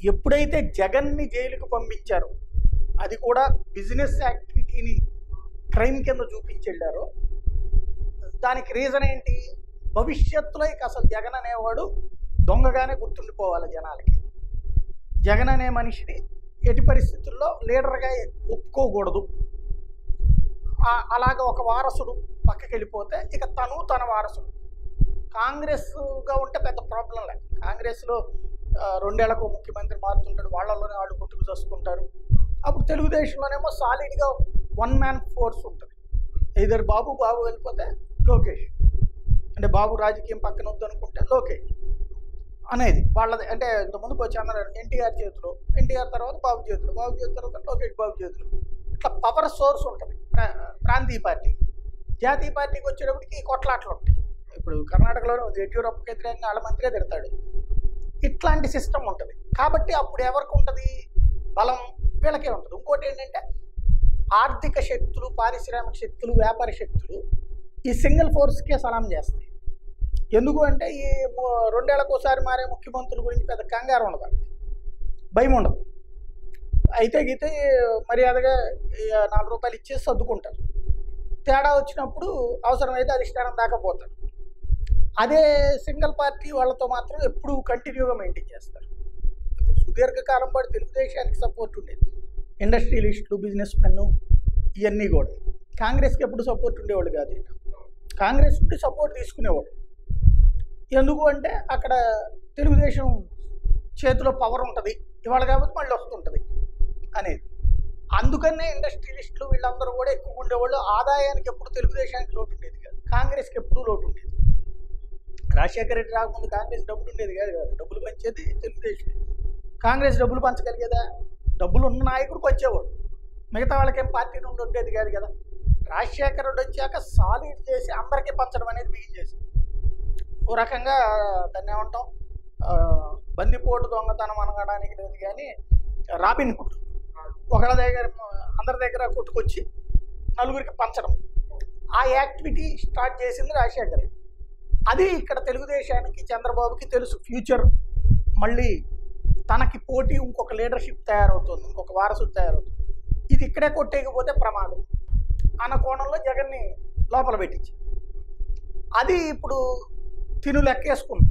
ఎప్పుడైతే జగన్ని జైలుకు పంపించారో అది కూడా బిజినెస్ యాక్టివిటీని క్రైమ్ కింద చూపించి వెళ్ళారో దానికి రీజన్ ఏంటి భవిష్యత్తులో ఇక అసలు జగన్ అనేవాడు దొంగగానే గుర్తుండిపోవాలి జనాలకి జగన్ అనే మనిషిని ఎట్టి పరిస్థితుల్లో లీడర్గా ఒప్పుకోకూడదు ఆ- అలాగ ఒక వారసుడు పక్కకి వెళ్ళిపోతే ఇక తను తన వారసుడు కాంగ్రెస్గా ఉంటే పెద్ద ప్రాబ్లం లేదు కాంగ్రెస్లో ఆ, రెండేళ్లకు ముఖ్యమంత్రి మారుతుంటాడు వాళ్ళలోనే వాళ్ళు కొట్టుకు చేసుకుంటారు అప్పుడు తెలుగుదేశంలోనేమో సాలిడ్గా వన్ మ్యాన్ ఫోర్స్ ఉంటుంది ఇద్దరు బాబు బాబు వెళ్ళిపోతే లోకేష్ అంటే బాబు రాజకీయం పక్కన వద్దు అనుకుంటే లోకేష్ అనేది వాళ్ళది అంటే ఇంతకుముందు వచ్చి అన్నారు ఎన్టీఆర్ చేతిలో ఎన్టీఆర్ తర్వాత బాబు చేతులు బాబు చేతుల తర్వాత లోకేష్ బాబు చేతులు ఇట్లా పవర్ సోర్స్ ఉంటుంది ప్రా- ప్రాంతీయ పార్టీ జాతీయ పార్టీకి వచ్చేటప్పటికి కొట్లాట్లు ఉంటాయి ఇప్పుడు కర్ణాటకలో యడ్యూరప్పకి వ్యతిరేకంగా వాళ్ళ మంత్రే తిడతాడు ఇట్లాంటి సిస్టమ్ ఉంటుంది కాబట్టి అప్పుడు ఎవరికి ఉంటుంది బలం వీళ్ళకే ఉంటుంది ఇంకోటి ఏంటంటే ఆర్థిక శక్తులు పారిశ్రామిక శక్తులు వ్యాపార శక్తులు ఈ సింగిల్ ఫోర్స్కే సలాం చేస్తాయి ఎందుకు అంటే ఈ ము- రెండేళ్లకు ఒకసారి మారే ముఖ్యమంత్రుల గురించి పెద్ద కంగారు ఉండదు వాళ్ళకి. భయం ఉండదు అయితే గీతే మర్యాదగా ఈ నాలుగు రూపాయలు ఇచ్చేసి సర్దుకుంటారు తేడా వచ్చినప్పుడు అవసరమైతే అధిష్టానం దాకా పోతారు అదే సింగిల్ పార్టీ వాళ్ళతో మాత్రం ఎప్పుడు కంటిన్యూగా మెయింటైన్ చేస్తారు సుదీర్ఘకాలం పాటు తెలుగుదేశానికి సపోర్ట్ ఉండేది ఇండస్ట్రియలిస్టులు బిజినెస్ మెన్ ఇవన్నీ కూడా కాంగ్రెస్కి ఎప్పుడు సపోర్ట్ ఉండేవాళ్ళు కాదు వీళ్ళు. కాంగ్రెస్ నుండి సపోర్ట్ తీసుకునేవాడు ఎందుకు అంటే అక్కడ తెలుగుదేశం చేతిలో పవర్ ఉంటుంది ఇవాళ కాబట్టి మళ్ళీ వస్తుంటుంది అనేది అందుకనే ఇండస్ట్రియలిస్టులు వీళ్ళందరూ కూడా ఎక్కువ ఉండేవాళ్ళు ఆదాయానికి ఎప్పుడు తెలుగుదేశానికి లోటు ఉండేది కాదు కాంగ్రెస్కి ఎప్పుడు లోటు ఉండేది రాజశేఖర రెడ్డి రాకముందు కాంగ్రెస్ డబ్బులు ఉండేది కాదు కదా డబ్బులు పంచేది తెలుగుదేశం కాంగ్రెస్ డబ్బులు పంచగలిగేదా డబ్బులు ఉన్న నాయకుడు పంచేవాడు మిగతా వాళ్ళకేం పార్టీ నుండి ఉండేది కాదు కదా రాజశేఖర రెడ్డి వచ్చాక సాలిడ్ చేసి అందరికీ పంచడం అనేది బిగిన్ చేసింది ఓ రకంగా దాన్ని ఏమంటాం ఆ, బందిపోటు దొంగతనం అనడానికి లేదు కానీ రాబిన్ హుడ్ ఒకళ్ళ దగ్గర అందరి దగ్గర కొట్టుకొచ్చి నలుగురికి పంచడం ఆ యాక్టివిటీ స్టార్ట్ చేసింది రాజశేఖర్ రెడ్డి. అది ఇక్కడ తెలుగుదేశానికి చంద్రబాబుకి తెలుసు ఫ్యూచర్ మళ్ళీ తనకి పోటీ ఇంకొక లీడర్షిప్ తయారవుతుంది ఇంకొక వారసుడు తయారవుతుంది ఇది ఇక్కడే కొట్టేయకపోతే ప్రమాదం అన్న కోణంలో జగన్ని లోపల పెట్టించి అది ఇప్పుడు తిను లెక్కేసుకుంది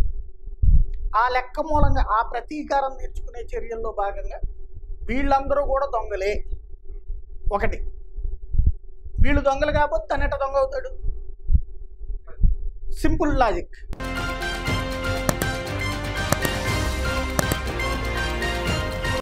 ఆ లెక్క మూలంగా ఆ ప్రతీకారం తీర్చుకునే చర్యల్లో భాగంగా వీళ్ళందరూ కూడా దొంగలే ఒకటి వీళ్ళు దొంగలు కాకపోతే తనెట దొంగ అవుతాడు సింపుల్ లాజిక్